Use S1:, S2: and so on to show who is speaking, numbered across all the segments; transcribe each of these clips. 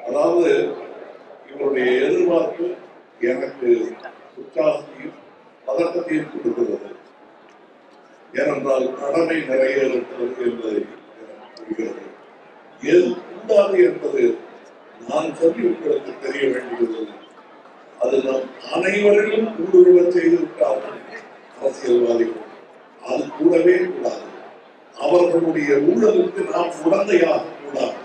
S1: அதாவது இவருடைய எதிர்பார்ப்பு எனக்கு உற்சாகத்தையும் பதக்கத்தையும் கொடுக்கிறது ஏனென்றால் கடமை நிறைய இருக்கிறது என்பதை எனக்கு புரிகிறது எது கூடாது என்பது நான் சொல்லி உங்களுக்கு தெரிய வேண்டியதில்லை அது நாம் அனைவரிலும் ஊடுருவ செய்து விட்டார்கள் அரசியல்வாதிகள் அது கூடவே கூடாது அவர்களுடைய ஊழலுக்கு நாம் உடந்தையாக கூடாது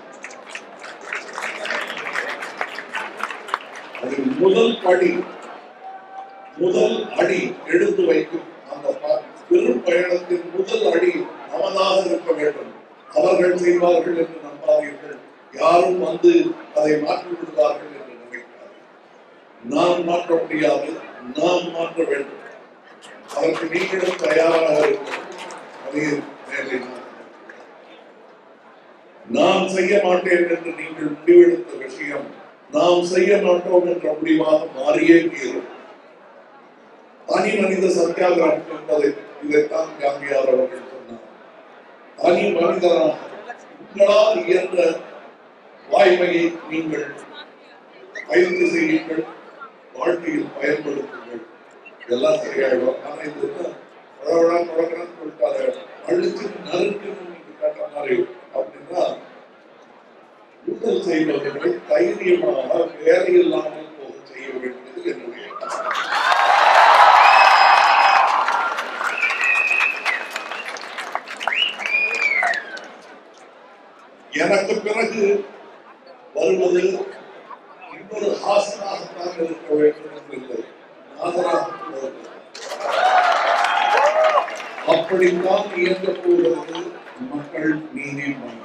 S1: அது முதல் படி முதல் அடி எடுத்து வைக்கும் அந்த ப- பெரும் பயணத்தின் முதல் அடி நமதாக இருக்க வேண்டும் அவர்கள் செய்வார்கள் என்று நம்பாதீர்கள் யாரும் வந்து அதை மாற்றி விடுவார்கள் என்று நினைக்கிறார்கள் நாம் மாற்ற முடியாது நாம் மாற்ற வேண்டும் அதற்கு நீங்களும் தயாராக இருக்கிறோம் அதே வேலை நாம். நான் செய்ய மாட்டேன் என்று நீங்கள் முடிவெடுத்த விஷயம் நாம் செய்ய மாட்டோம் என்ற முடிவாக மாறியே தீரும் தனி மனித சத்தியாகிரகம் என்பதை இதைத்தான் காந்தியார் அவர்கள் சொன்னார் தனி மனிதனாக உங்களால் இயன்ற வாய்மையை நீங்கள் பயிற்சி செய்யுங்கள் வாழ்க்கையில் பயன்படுத்துங்கள் இதெல்லாம் சரியாயிடும் ஆனா இது என்ன பழவழா பழகிறன்னு சொல்லிட்டாரு அழிச்சு நறுக்குன்னு நீங்க கேட்ட மாதிரி அப்படின்னா ஊழல் செய்வர்களை தைரியமாக வேலையில்லாமல் போக செய்ய வேண்டியது என்னுடைய கடமை. எனக்கு பிறகு வருவது இன்னொரு ஹாசனாகத்தான் இருக்க வேண்டும் என்றில்லை நாதராக கூட இருக்கலாம். அப்படித்தான் இயங்கப் போகிறது மக்கள் நீதிமன்றம்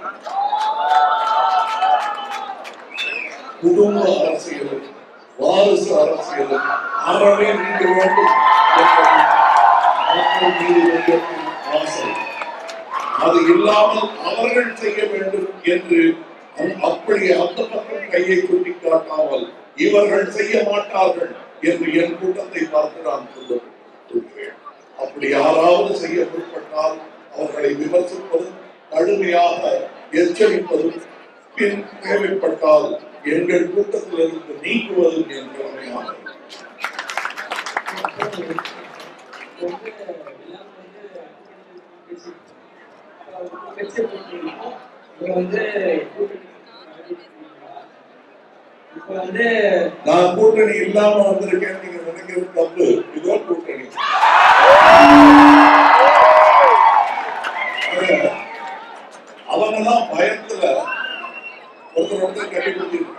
S1: குடும்ப அரசியலும் வாரிசு அரசியலும் அறவே நீங்க வேண்டும் என்பது மக்கள் மீது வைக்கும் ஆசை அது இல்லாமல் அவர்கள் செய்ய வேண்டும் என்று அ- அப்படி அந்த பக்கம் கையை சுட்டி காட்டாமல் இவர்கள் செய்ய மாட்டார்கள் என்று என் கூட்டத்தை பார்த்து நான் சொல்ல சொல்கிறேன் அப்படி யாராவது செய்ய முற்பட்டால் அவர்களை விமர்சிப்பதும் கடுமையாக எச்சரிப்பதும் பின் தேவைப்பட்டால் எங்கள் கூட்டத்திலிருந்து நீக்குவதும் என் கடமையாகும்
S2: இப்ப வந்து
S1: நான் கூட்டணி இல்லாம வந்திருக்கேன் நீங்க நினைக்கிறது தப்பு இதோ கூட்டணி அவங்க தான் பயத்துல ஒருத்தர் ஒருத்தர் கட்டி கொடுத்திருக்காங்க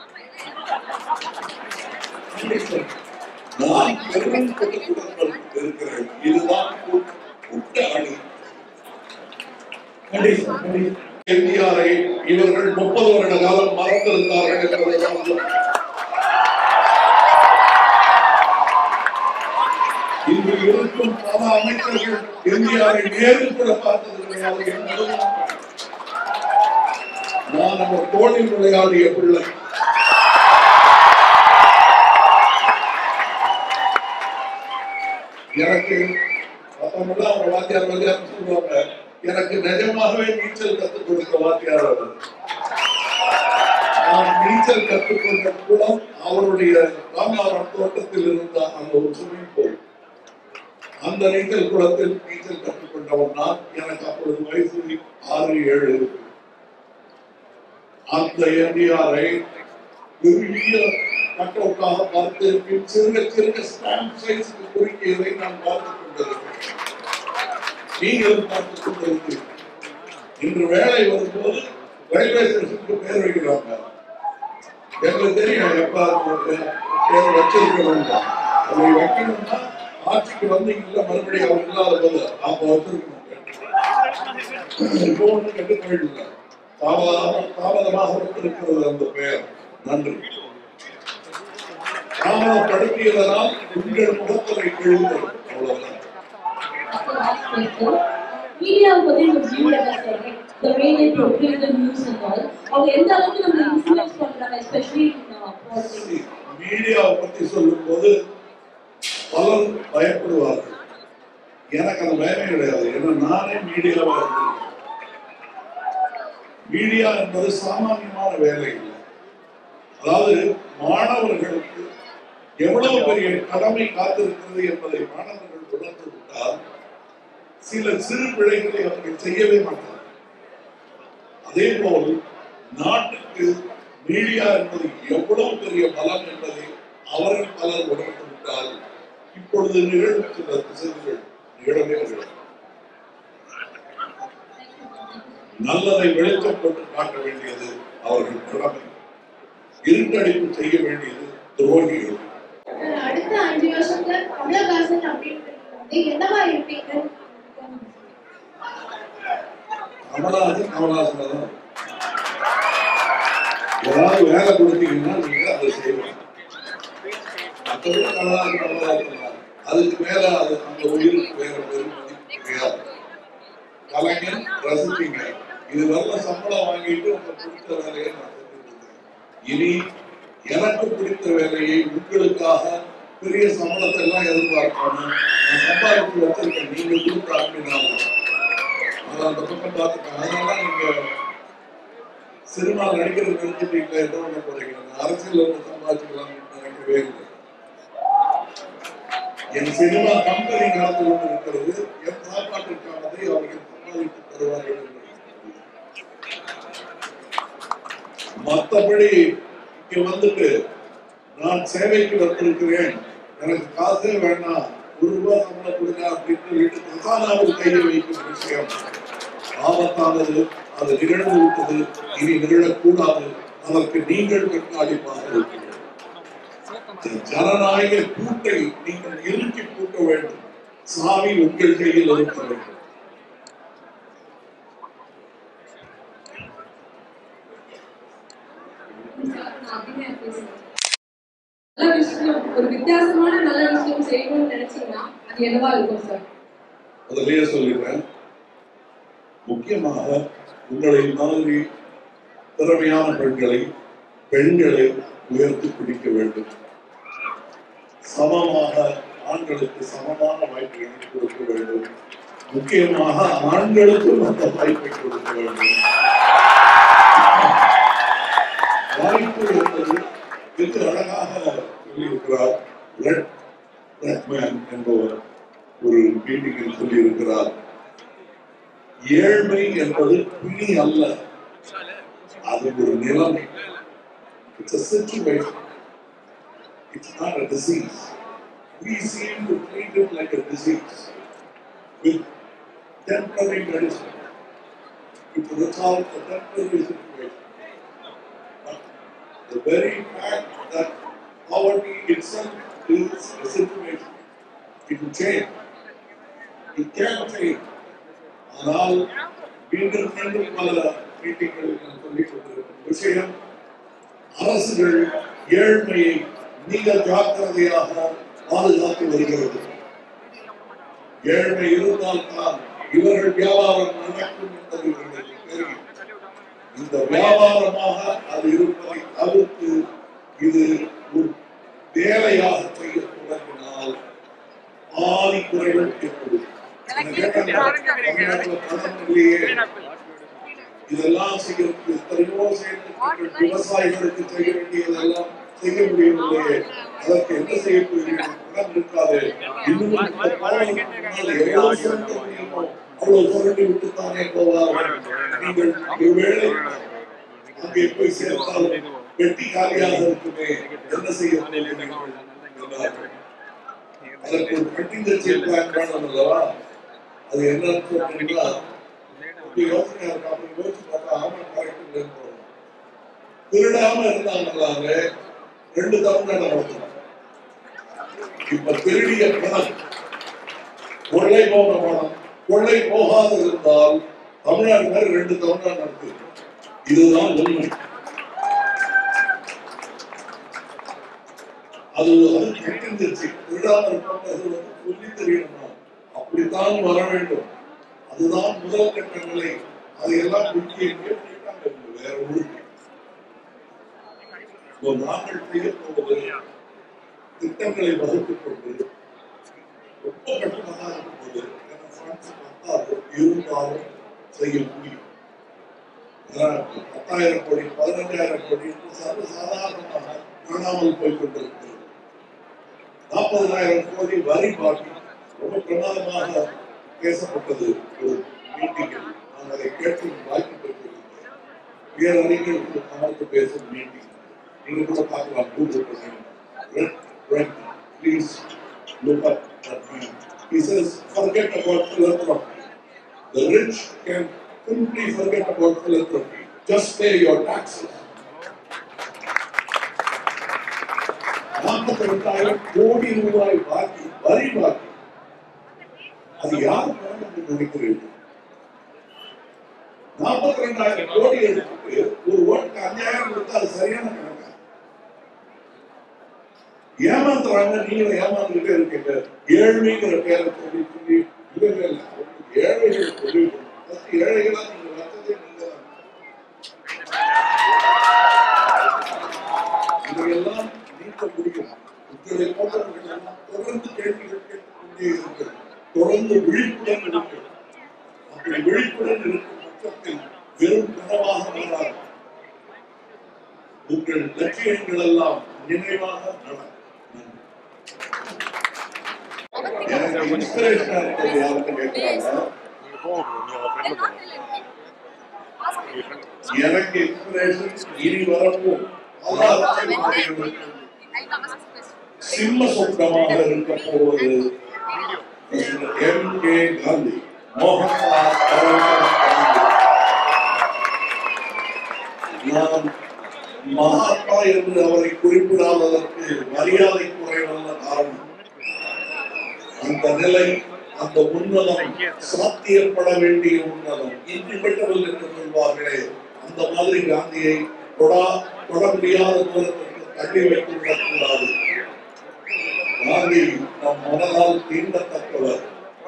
S1: நான் பெரும் கூட்டத்துடன் இருக்கிறேன் இதுதான் கூட்ட- கூட்ட அணி
S2: கண்டிப்பா கண்டிப்பா
S1: எம்ஜிஆரை இவர்கள் முப்பது வருட காலம் மறந்திருந்தார்கள் என்பதுதான் உண்மை. இன்று இருக்கும் பல அமைச்சர்கள் எம்ஜிஆரை நேரில் கூட பார்த்தது கிடையாது என்பதும் உண்மை. நான் அவர் தோளில் விளையாடிய பிள்ளை எனக்கு அப்பமெல்லாம் அவங்க வாத்தியார் வாத்தியார் சொல்லுவாங்க எனக்கு நிஜமாகவே நீச்சல் கற்றுக் கொடுத்த வாத்தியார் அவர் நான் நீச்சல் கற்றுக்கொண்ட குளம் அவருடைய ராமநாதபுரம் தோட்டத்தில் இருந்த அந்த ஒரு ஸ்விம்மிங் பூல் அந்த நீச்சல் குளத்தில் நீச்சல் கற்றுக்கொண்டவன் நான் எனக்கு அப்பொழுது வயசு ஆறு ஏழு இருக்கு. அந்த எம்ஜிஆரை பெரிய கட்டவுட்டாக பார்த்து சிறுக சிறுக ஸ்டாம்ப் சைஸுக்கு குறிக்கியதை நான் பார்த்துக் கொண்டிருக்கிறேன் நீங்களும் பார்த்துக் கொண்டிருக்கிறீர்கள் இன்று வேலை வரும்போது ரயில்வே ஸ்டேஷனுக்கு பேர் வைக்கிறாங்க எங்களுக்கு தெரியும் எப்ப அது பேர் வச்சிருக்க வேண்டாம் அப்படி வைக்கணும்னா ஆட்சிக்கு வந்து இல்ல மறுபடியும் அவர் இல்லாத போது அப்ப வச்சிருக்கணும் இப்போ ஒண்ணு கெட்டு போயிடல தாமதமாக தாமதமாக வந்திருக்கிறது அந்த பெயர் நன்றி தாமதப்படுத்தியதனால் உங்கள் முகத்தலை கிழிந்தது அவ்வளவுதான்
S3: மீடியாவை பத்தி உங்க வியூ என்ன sir the way they portray the news and all அவங்க எந்த அளவுக்கு நம்ம இன்ஃப்ளூயன்ஸ் பண்றாங்க எஸ்பெஷலி பாலிடிக்ஸ்
S1: மீடியாவை பத்தி சொல்லும்போது பலர் பயப்படுவார்கள் எனக்கு அந்த பயமே கிடையாது ஏன்னா நானே மீடியாவா இருந்திருக்கேன் மீடியா என்பது சாமானியமான வேலை இல்லை அதாவது மாணவர்களுக்கு எவ்வளவு பெரிய கடமை காத்திருக்கிறது என்பதை மாணவர்கள் உணர்ந்து விட்டால் சில சிறு பிழைகளை அவர்கள் செய்யவே மாட்டார்கள் அதே போல் நாட்டுக்கு மீடியா என்பது எவ்வளவு பெரிய பலம் என்பதை அவர்கள் பலர் உணர்ந்து விட்டால் இப்பொழுது நிகழும் சில திசைகள் நிகழவே நிகழும் நல்லதை வெளிச்சப்பட்டு காட்ட வேண்டியது அவர்கள் கடமை இருட்டடிப்பு செய்ய வேண்டியது துரோகிகள்
S4: அடுத்த அஞ்சு வருஷத்துல கமலஹாசன் அப்படின்னு வந்து என்னவா இருப்பீங்க
S1: கமலஹாசன் கமலஹாசன் தான் ஏதாவது வேலை கொடுத்தீங்கன்னா நீங்க அதை செய்யலாம் மற்றபடி கமலஹாசன் கமலஹாசன் தான். அதுக்கு மேல அது அந்த உயிருக்கு வேற பெரும் மதிப்பு கிடையாது கலைஞர் ரசிப்பீங்க இது நல்ல சம்பளம் வாங்கிட்டு உங்க பிடித்த வேலையை நான் செஞ்சுட்டு இருக்கேன். இனி எனக்கு பிடித்த வேலையை உங்களுக்காக பெரிய சம்பளத்தை எல்லாம் எதிர்பார்க்காம நான் சம்பாதிச்சு வச்சிருக்கேன் நீங்க கொடுத்த அன்பினாலும் அதை அந்த பக்கம் பார்த்துட்டேன் அதனால நீங்க சினிமா நடிக்கிறது நினைச்சிட்டீங்களா என்ன பண்ண போறீங்க நான் அரசியல் வந்து சம்பாதிச்சுக்கலாம்னு நினைக்கவே இல்லை என் சினிமா கம்பெனி நடந்து கொண்டு இருக்கிறது என் சாப்பாட்டிற்கானதை அவர்கள் சம்பாதித்து தருவார்கள் என்று மற்றபடி இங்க வந்துட்டு நான் சேவைக்கு வந்திருக்கிறேன் எனக்கு காசே வேண்டாம் ஒரு ரூபாய் சம்பளம் கொடுங்க அப்படின்னு வீட்டு பிரசானாவில் கையை வைக்கும் விஷயம் ஆபத்தானது அது நிகழ்ந்து விட்டது இனி நிகழக்கூடாது அதற்கு நீங்கள் கண்காணிப்பாக இருக்கிறீர்கள் ஜனநாயக கூட்டை நீங்கள் இறுக்கி பூட்ட வேண்டும் சாவி உங்கள் கையில் இருக்க வேண்டும்
S5: நல்ல விஷயம் ஒரு வித்தியாசமான நல்ல விஷயம் செய்யணும்னு நினைச்சீங்கன்னா அது என்னவா இருக்கும் சார்
S1: முதல்லயே சொல்லிடுறேன் முக்கியமாக உங்களை மாதிரி திறமையான பெண்களை பெண்களை உயர்த்தி பிடிக்க வேண்டும் சமமாக ஆண்களுக்கு சமமான வாய்ப்புகளை கொடுக்க வேண்டும் முக்கியமாக ஆண்களுக்கும் அந்த வாய்ப்பை கொடுக்க வேண்டும் வாய்ப்பு என்பது வெகு அழகாக சொல்லியிருக்கிறார் ரெட் ரெட்மேன் என்பவர் ஒரு மீட்டிங்கில் சொல்லியிருக்கிறார் ஏழ்மை என்பது பிணி அல்ல அது ஒரு நிலைமை It's a situation. It's not a disease. We seem to treat it like a disease with temporary medicine. It resolves the temporary situation. But the very fact that poverty itself is a situation, it will change. It can change. ஆனால் மீண்டும் மீண்டும் பல மீட்டிங்களில் நான் சொல்லிக் கொண்டிருக்கும் விஷயம் அரசுகள் ஏழ்மையை மிக ஜாக்கிரதையாக பாதுகாத்து வருகிறது ஏழ்மை இருந்தால்தான் இவர்கள் வியாபாரம் நடக்கும் என்பது இவர்களுக்கு தெரியும் இந்த வியாபாரமாக அது இருப்பதை தவிர்த்து இது ஒரு வேலையாக செய்ய தொடங்கினால் பாதி குறைகள் ஏற்படும் எனக்கு கேட்டாங்க, தமிழ்நாட்டுல பணம் இல்லையே இதெல்லாம் செய்யறதுக்கு எத்தனையோ செயல்திட்டங்கள் விவசாயிகளுக்கு செய்ய வேண்டியதெல்லாம் செய்ய முடியவில்லையே அதற்கு என்ன செய்ய போகிறீர்கள் பணம் இருக்காது இன்னும் இந்த பாவம் முன்னால் எவ்வளவு சுரண்ட முடியுமோ அவ்வளவு சுரண்டி விட்டுத்தானே போவார்கள் நீங்கள் ஒருவேளை அங்கே போய் சேர்த்தால் வெட்டி காலியாக இருக்குமே என்ன செய்ய போகிறீர்கள் என்றார்கள். அதற்கு ஒரு கண்டிங்கன்சி பிளான் வேணும் அல்லவா அது என்னன்னு சொன்னீங்கன்னா இப்படி யோசனையா இருக்கு அப்படி யோசிச்சு பார்த்தா ஆமா கரெக்ட் இல்லைன்னு தோணும். திருடாம இருந்தாங்களாங்க ரெண்டு தமிழ்நாடு நடத்தணும் இப்ப திருடிய பணம் கொள்ளை போன பணம் கொள்ளை போகாது இருந்தால் தமிழ்நாடு மாதிரி ரெண்டு தமிழ்நாடு நடத்து இதுதான் உண்மை அது அது கண்டிருந்துச்சு திருடாம இருப்பாங்க அது வந்து சொல்லி தெரியணுமா அப்படித்தான் வர வேண்டும் அதுதான் முதல் கட்டங்களை அதையெல்லாம் முக்கிய கேட்டாங்க வேற ஊருக்கு இப்போ நாங்கள் செய்ய போவது திட்டங்களை வகுத்துக் கொண்டு ரொம்ப கட்டணமாக இருக்கும்போது ஏன்னா funds பத்தாது இருந்தாலும் செய்ய முடியும் ஏன்னா பத்தாயிரம் கோடி பதினஞ்சாயிரம் கோடி என்று சர்வ சாதாரணமாக காணாமல் போய் கொண்டிருக்கிறது நாற்பதனாயிரம் கோடி வரி பாக்கி ரொம்ப பிரமாதமாக பேசப்பட்டது ஒரு மீட்டிங்கில் நான் அதை கேட்டு வாய்ப்பு பெற்றிருந்தேன் பேரறிஞர்கள் அமர்ந்து பேசும் மீட்டிங் நீங்க கூட பார்க்கலாம் கூகுள் பண்ணுங்க please look up that man. He says, forget about philanthropy. The rich can simply forget about philanthropy. Just pay your taxes. நாற்பத்தி ரெண்டாயிரம் கோடி ரூபாய் பாக்கி வரி பாக்கி அது யார் பணம் என்று நினைக்கிறீர்கள் நாற்பத்தி ரெண்டாயிரம் கோடி எடுத்துட்டு ஒரு ஓட்டுக்கு அஞ்சாயிரம் கொடுத்தா அது சரியான கணக்கா ஏமாத்துறாங்க நீங்க ஏமாந்துகிட்டே இருக்கீங்க ஏழ்மைங்கிற பேரை சொல்லி சொல்லி இல்ல இல்ல இல்ல அவங்களுக்கு ஏழைகள் சொல்லி ஃபர்ஸ்ட் ஏழைகளா நீங்க வந்ததே நீங்க தான் இதையெல்லாம் நீக்க முடியும் உங்களை போன்றவர்கள் எல்லாம் தொடர்ந்து கேள்விகள் கேட்டுக்கொண்டே இருக்கிறது தொடர்ந்து விழிப்புடன் இருங்கள் அப்படி விழிப்புடன் இருக்கும் பட்சத்தில் வெறும் கனவாக மாறாது உங்கள் லட்சியங்கள் எல்லாம் நினைவாக நடக்கும் எனக்கு இன்ஸ்பிரேஷனா இருக்கிறது யாருன்னு கேட்கிறாங்க எனக்கு இன்ஸ்பிரேஷன் இனி வரப்போம் சிம்ம சொந்தமாக இருக்க போவது எம் கே காந்தி மோகன்லால் கரம்சந்த் காந்தி நான் மகாத்மா என்று அவரை குறிப்பிடாததற்கு மரியாதை குறைவல்ல காரணம் அந்த நிலை அந்த உன்னதம் சாத்தியப்பட வேண்டிய உன்னதம் இன்றிமிட்டவள் என்று சொல்வார்களே அந்த மாதிரி காந்தியை தொடா தொட முடியாத தூரத்திற்கு தள்ளி வைத்துவிடக் கூடாது காந்தி நம் மனதால் தீண்டத்தக்கவர்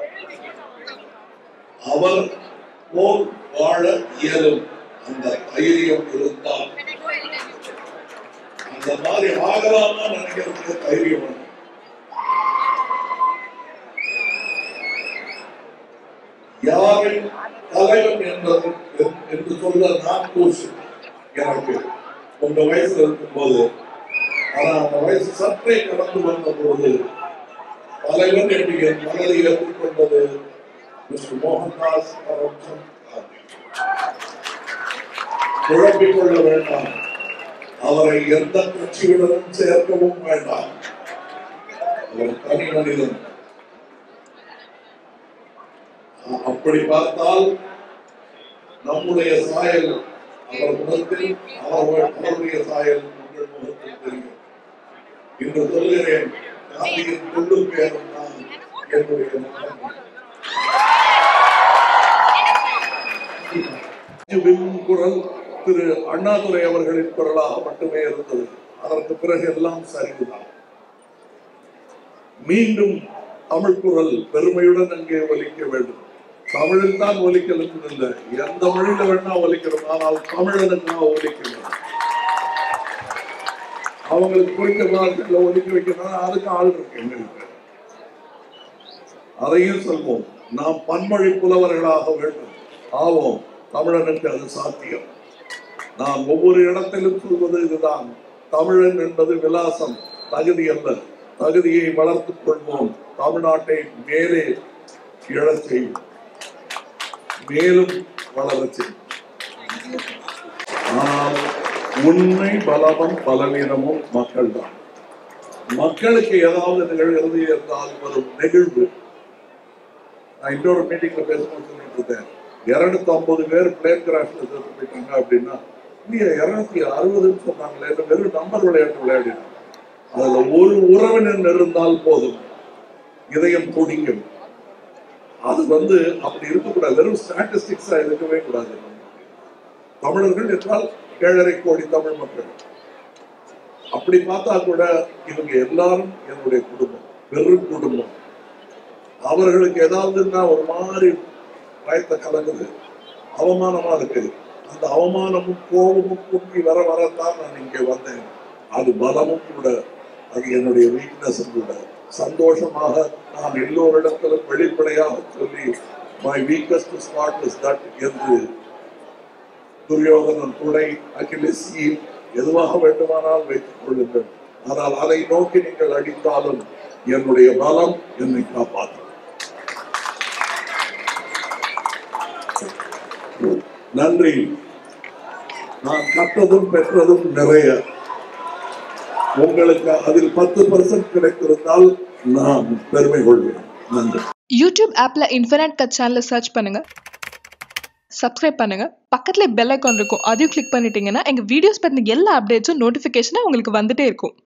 S1: அவர் போல் வாழ இயலும் அந்த தைரியம் இருந்தால் அந்த மாதிரி ஆகலாமா நினைக்கிறதுக்கு தைரியம் வேணும். யாரை தலைவன் என்பது என்று சொல்ல நான் கூசு எனக்கு உங்க வயசுல இருக்கும்போது ஆனா அந்த வயசு சற்றே கடந்து வந்த போது தலைவன் என்று என் மனதை ஏற்றுக்கொண்டது மிஸ்டர் மோகன்தாஸ் கரம்சந்த் காந்தி குழப்பிக் கொள்ள வேண்டாம் அவரை எந்த கட்சியுடனும் சேர்க்கவும் வேண்டாம் அவர் தனி மனிதன் அ- அப்படி பார்த்தால் நம்முடைய சாயல் அவர் முகத்தில் அவர் அவருடைய சாயல் உங்கள் முகத்தில் தெரியும் இன்று சொல்கிறேன் காந்தியின் கொள்ளு பேரும் தான் என்னுடைய மகன் விம்மும் குரல் திரு அண்ணாதுரை அவர்களின் குரலாக மட்டுமே இருந்தது அதற்கு பிறகு எல்லாம் சரிவுதான் மீண்டும் தமிழ் குரல் பெருமையுடன் அங்கே ஒலிக்க வேண்டும் தமிழில் தான் ஒலிக்கணும் இல்லை எந்த மொழியில வேணா ஒலிக்கணும் ஆனால் தமிழனுக்கு ஒலிக்கணும் அவங்களுக்கு புரிஞ்ச பாஷையில ஒலிக்க வைக்கணும் அதுக்கு ஆள் இருக்கு எங்களுக்கு அதையும் சொல்வோம் நாம் பன்மொழி புலவர்களாக வேண்டும் ஆவோம் தமிழனுக்கு அது சாத்தியம் நான் ஒவ்வொரு இடத்திலும் சொல்வது இதுதான் தமிழன் என்பது விலாசம் தகுதி அல்ல தகுதியை வளர்த்துக் கொள்வோம் தமிழ்நாட்டை மேலே எழச் செய்யும் மேலும் வளரச் செய்யும் ஆனால் உண்மை பலமும் பலவீனமும் மக்கள் தான் மக்களுக்கு ஏதாவது நிகழ்கிறது என்றால் வரும் நெகிழ்வு நான் இன்னொரு மீட்டிங்ல பேசும்போது சொல்லிட்டு இருந்தேன் இருநூத்தி ஐம்பது பேர் பிளேன் கிராஷ்ல செத்து போயிட்டாங்க அப்படின்னா இல்லையா இருநூத்தி அறுபதுன்னு சொன்னாங்களே இல்ல வெறும் நம்பர் விளையாட்டு விளையாடினாங்க அதுல ஒரு உறவினர் இருந்தால் போதும் இதயம் துடிக்கும் அது வந்து அப்படி இருக்கக்கூடாது வெறும் ஸ்டாட்டிஸ்டிக்ஸா இருக்கவே கூடாது தமிழர்கள் என்றால் ஏழரை கோடி தமிழ் மக்கள் அப்படி பார்த்தா கூட இவங்க எல்லாரும் என்னுடைய குடும்பம் வெறும் குடும்பம் அவர்களுக்கு ஏதாவதுன்னா ஒரு மாதிரி பயத்தை கலங்குது அவமானமா இருக்கு அந்த அவமானமும் கோபமும் பொங்கி வர வரத்தான் நான் இங்கே வந்தேன் அது பலமும் கூட அது என்னுடைய வீக்னஸ் கூட சந்தோஷமாக நான் எல்லோரிடத்திலும் வெளிப்படையாக சொல்லி my weakest spot is that என்று துரியோதனன் துணை அகிலேசி எதுவாக வேண்டுமானால் வைத்துக் கொள்ளுங்கள் ஆனால் அதை நோக்கி நீங்கள் அடித்தாலும் என்னுடைய பலம் என்னை காப்பாற்றும் நன்றி நான் கற்றதும் பெற்றதும் நிறைய உங்களுக்கு அதில் பத்து பர்சன்ட் கிடைத்திருந்தால் நான் பெருமை கொள்வேன் நன்றி
S6: யூடியூப் ஆப்பில் இன்ஃபினிட் கட் சேனலை சர்ச் பண்ணுங்கள் சப்ஸ்கிரைப் பண்ணுங்கள் பக்கத்தில் பெல் ஐக்கான் இருக்கும் அதையும் கிளிக் பண்ணிட்டீங்கன்னா எங்கள் வீடியோஸ் பற்றின எல்லா அப்டேட்ஸும் நோட்டிஃபிகேஷனாக உங்களுக்கு வந்துட்டே இருக்கும்